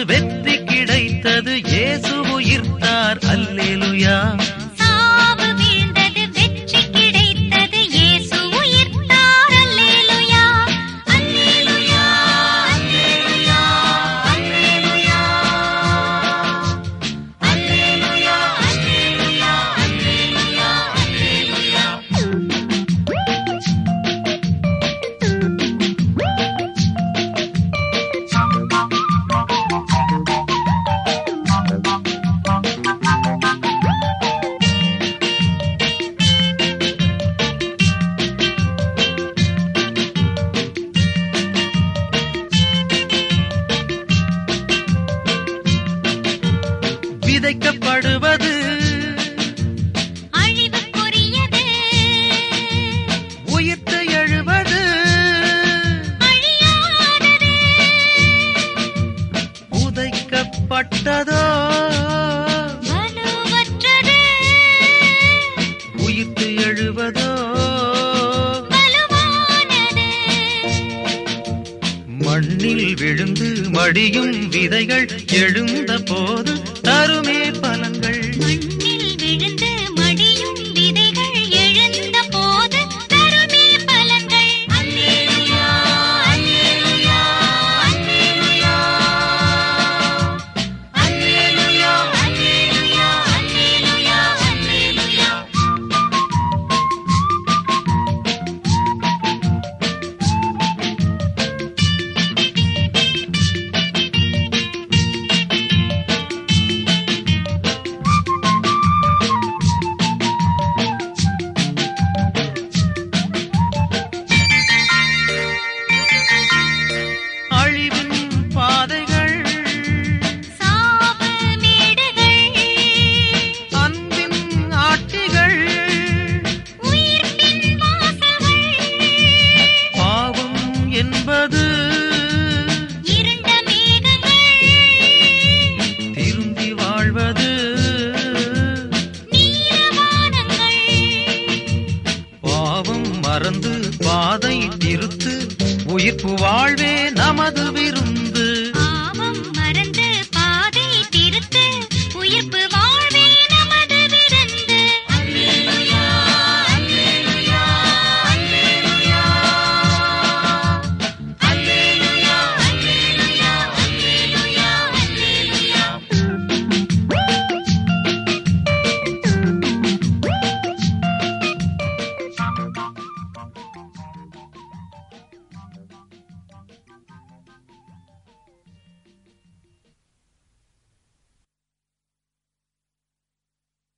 வெற்றி கிடைத்தது இயேசு உயிர்த்தார் அல்லேலுயா சாவு வீழ்ந்தது வெற்றி கிடைத்தது இயேசு உயிர்த்தார் அல்லேலூயா அல்லேலூயா அல்லேலூயா அல்லேலூயா அல்லேலூயா அல்லேலூயா அல்லேலூயா அல்லேலூயா விதைக்கப்படுவது அழிவுக்குரியது உயிர்த்து எழுவது அழியாதது உதைக்கப்பட்டதோ வலுவற்றது உயிர்த்து எழுவதோ வலுவானது மண்ணில் விழுந்து மடியும் விதைகள் எழுந்த போது தருமே